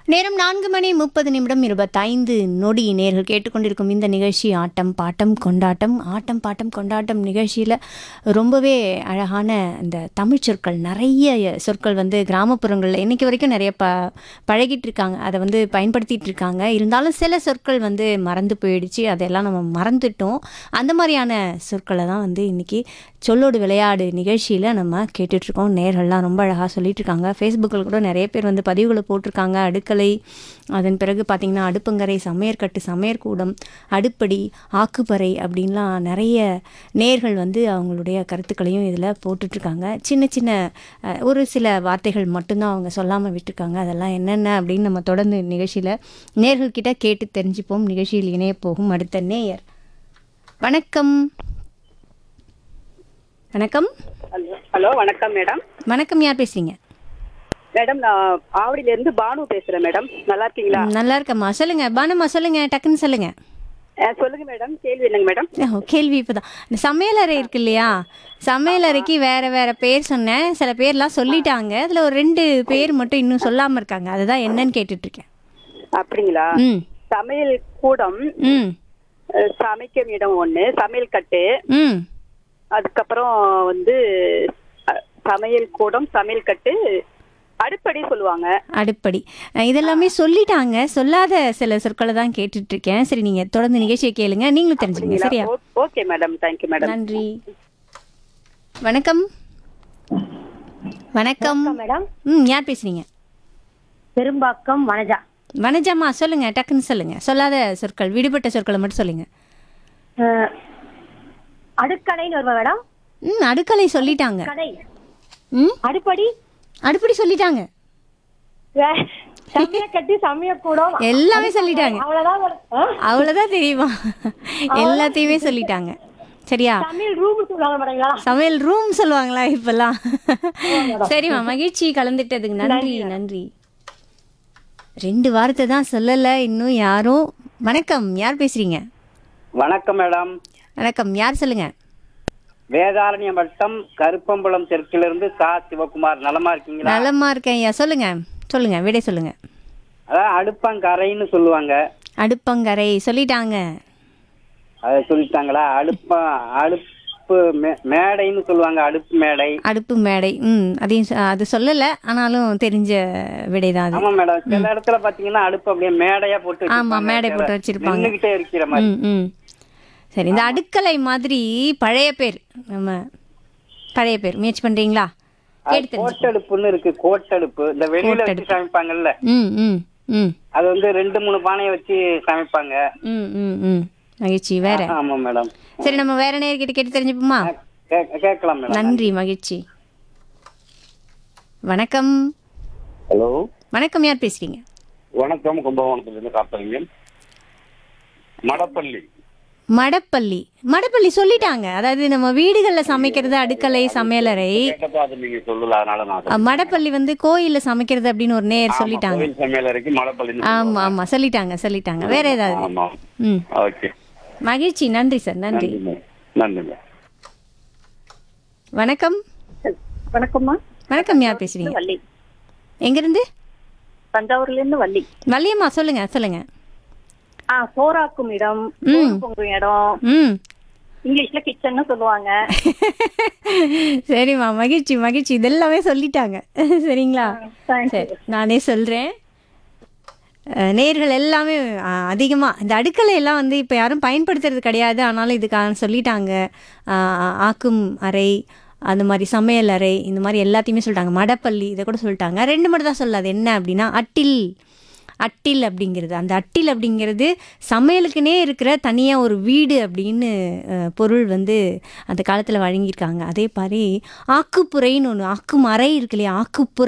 நேரம் நான்கு மணி முப்பது நிமிடம் இருபத்தைந்து நொடி நேர்கள் கேட்டுக்கொண்டிருக்கும் இந்த நிகழ்ச்சி ஆட்டம் பாட்டம் கொண்டாட்டம் ஆட்டம் பாட்டம் கொண்டாட்டம் நிகழ்ச்சியில் ரொம்பவே அழகான இந்த தமிழ் சொற்கள் நிறைய சொற்கள் வந்து கிராமப்புறங்களில் இன்னைக்கு வரைக்கும் நிறைய ப பழகிட்டு இருக்காங்க அதை வந்து பயன்படுத்திட்டு இருக்காங்க இருந்தாலும் சில சொற்கள் வந்து மறந்து போயிடுச்சு அதெல்லாம் நம்ம மறந்துட்டோம் அந்த மாதிரியான சொற்களை தான் வந்து இன்னைக்கு சொல்லோடு விளையாடு நிகழ்ச்சியில் நம்ம கேட்டுட்ருக்கோம் நேர்கள்லாம் ரொம்ப அழகாக சொல்லிட்டு இருக்காங்க ஃபேஸ்புக்கில் கூட நிறைய பேர் வந்து பதிவுகளை போட்டிருக்காங்க அடுக்கலை அதன் பிறகு பார்த்திங்கன்னா அடுப்பங்கரை சமையற்கட்டு சமையற்கூடம் அடுப்படி ஆக்குப்பறை அப்படின்லாம் நிறைய நேர்கள் வந்து அவங்களுடைய கருத்துக்களையும் இதில் போட்டுட்ருக்காங்க சின்ன சின்ன அஹ், ஒரு சில வார்த்தைகள் மட்டும்தான் அவங்க சொல்லாமல் விட்டுருக்காங்க அதெல்லாம் என்னென்ன அப்படின்னு நம்ம தொடர்ந்து நிகழ்ச்சியில் நேர்கள்கிட்ட கேட்டு தெரிஞ்சுப்போம் நிகழ்ச்சியில் இணைய போகும் அடுத்த நேயர் வணக்கம் வணக்கம் ஹலோ ஹலோ வணக்கம் மேடம் வணக்கம் யார் பேசுறீங்க மேடம் நான் ஆவடியில இருந்து பானு பேசுறேன் மேடம் நல்லா இருக்கீங்களா ம், நல்லா இருக்கம்மா சொல்லுங்க பானுமா சொல்லுங்க டக்குன்னு சொல்லுங்க அஹ், சொல்லுங்க மேடம் கேள்வி என்னங்க மேடம் ஓ, கேள்வி இப்போதான் இந்த சமையலறை இருக்கு இல்லையா சமையலறைக்கு வேற வேற பேர் சொன்னேன் சில பேர்லாம் சொல்லிட்டாங்க அதில் ஒரு ரெண்டு பேர் மட்டும் இன்னும் சொல்லாமல் இருக்காங்க அதுதான் என்னன்னு கேட்டுட்டு இருக்கேன் அப்படிங்களா ம் சமையல் கூடம் ம் அஹ், சமைக்கும் இடம் ஒண்ணு சமையல் கட்டு ம் அதுக்கப்புறம் வந்து அஹ், சமையல் கூடம் சமையல் கட்டு அடுப்படி சொல்லுவாங்க அடுப்படி அஹ் இதெல்லாமே சொல்லிட்டாங்க சொல்லாத சில சொற்களை தான் கேட்டுட்டு இருக்கேன் சரி நீங்க தொடர்ந்து நிகழ்ச்சியை கேளுங்க நீங்களும் தெரிஞ்சுக்கங்க சரியா ஓ- ஓகே மேடம் தேங்க்யூ மேடம் நன்றி வணக்கம் வணக்கம் மேடம் ம் யார் பேசுறீங்க பெரும்பாக்கம் வனஜா வனஜாமா சொல்லுங்க டக்குன்னு சொல்லுங்க சொல்லாத சொற்கள் விடுபட்ட சொற்களை மட்டும் சொல்லுங்க அஹ், அடுக்கடைன்னு வருவா மேடம் ம் அடுக்கலை சொல்லிட்டாங்க கடை ம் அடுப்படி அடுப்படி சொல்லிட்டாங்க வே- சமய கட்டி சமய கூடம் எல்லாமே சொல்லிட்டாங்க அவ்வளவுதான் வரும். அஹ், அவ்வளோதான் தெரியுமா எல்லாத்தையுமே சொல்லிட்டாங்க சரியா சமையல் ரூம் சொல்லுவாங்க மேடங்களா சமையல் ரூம் சொல்லுவாங்களா இப்பெல்லாம் சரிம்மா மகிழ்ச்சி கலந்துட்டதுக்கு நன்றி நன்றி ரெண்டு வார்த்தை தான் சொல்லலை இன்னும் யாரும் வணக்கம் யார் பேசுறீங்க வணக்கம் மேடம் வணக்கம் யார் சொல்லுங்க வேதாரண்யம் வட்டம் கருப்பம்பலம் தெற்கிலிருந்து சா சிவகுமார் நலமா இருக்கீங்களா நலமா இருக்கேன் ஐயா சொல்லுங்க சொல்லுங்க விடை சொல்லுங்க அதான் அடுப்பங்கரைன்னு சொல்லுவாங்க அடுப்பங்கரை சொல்லிட்டாங்க அதை சொல்லிட்டாங்களா அடுப்ப அடுப்பு மே- மேடைன்னு சொல்லுவாங்க அடுப்பு மேடை அடுப்பு மேடை ம் அதையும் சொ- அது சொல்லலை ஆனாலும் தெரிஞ்ச விடை தான் அது ஆமா மேடம் சில இடத்துல பாத்தீங்கன்னா அடுப்பு அப்படியே மேடையா போட்டு ஆமா வச்சிருப்பாங்க. மேடை போட்டு வச்சிருப்பாங்க நின்னுகிட்டே இருக்கிற மாதிரி ம் ம் சரி இந்த அடுக்கலை மாதிரி பழைய பேர் நம்ம பழைய பேர் முயற்சி பண்றீங்களா அது கேட்டு தெரிஞ்சு கோட்டடுப்புன்னு இருக்கு கோட்டடுப்பு இந்த வெளியில வச்சு சமைப்பாங்கல்ல ம் ம் ம் அது வந்து ரெண்டு மூணு பானையை வச்சு சமைப்பாங்க ம் ம் ம் மகிழ்ச்சி வேற ஆமா மேடம் சரி நம்ம வேற நேர்கிட்ட கேட்டு தெரிஞ்சுப்போமா கே- கேட்கலாம் மேடம் நன்றி மகிழ்ச்சி வணக்கம் ஹலோ வணக்கம் யார் பேசுறீங்க வணக்கம் கும்பகோணத்திலிருந்து காப்பறீங்க மடப்பள்ளி மடப்பள்ளி மடப்பள்ளி சொல்லிட்டாங்க அதாவது நம்ம வீடுகளில் சமைக்கிறது அடுக்கலை சமையலறை கேட்டப்ப அது நீங்க சொல்லல அதனால நான் அஹ், மடப்பள்ளி வந்து கோயில்ல சமைக்கிறது அப்படின்னு ஒரு நேர் சொல்றேன். சொல்லிட்டாங்க கோவில் சமையலறைக்கு மடப்பள்ளி ஆமா ஆமா சொல்லிட்டாங்க சொல்லிட்டாங்க வேற ஏதாவது ஆமா ம் ஓகே மகிழ்ச்சி நன்றி சார் நன்றி நன்றிங்க நன்றிங்க வணக்கம் வணக்கம்மா வணக்கம் யார் பேசுறீங்க வள்ளி எங்கிருந்து தஞ்சாவூர்ல இருந்து வள்ளி வள்ளியம்மா சொல்லுங்க சொல்லுங்க ஆ சோறாக்கும் இடம் சோறு பொங்கும் இடம் ம் இங்கிலீஷ்ல கிச்சன்னு சொல்லுவாங்க சரிம்மா மகிழ்ச்சி மகிழ்ச்சி இதெல்லாமே சொல்லிட்டாங்க சரிங்களா thank சரி நானே சொல்கிறேன் நேர்கள் எல்லாமே அதிகமாக இந்த அடுக்களை எல்லாம் வந்து இப்போ யாரும் பயன்படுத்துறது கிடையாது ஆனாலும் இதுக்காக சொல்லிட்டாங்க அஹ், ஆக்கும் அறை அந்த மாதிரி சமையல் அறை இந்த மாதிரி எல்லாத்தையுமே சொல்லிட்டாங்க மடப்பள்ளி இதை கூட சொல்லிட்டாங்க ரெண்டு மட்டும் தான் சொல்லாது என்ன அப்படின்னா அட்டில் அட்டில் அப்படிங்கிறது அந்த அட்டில் அப்படிங்கிறது சமையலுக்குனே இருக்கிற தனியாக ஒரு வீடு அப்படின்னு அஹ், பொருள் வந்து அந்த காலத்தில் வழங்கியிருக்காங்க அதே மாதிரி ஆக்குப்புறைன்னு ஒன்று ஆக்கும் அறை இருக்கு இல்லையா ஆக்குப்புறை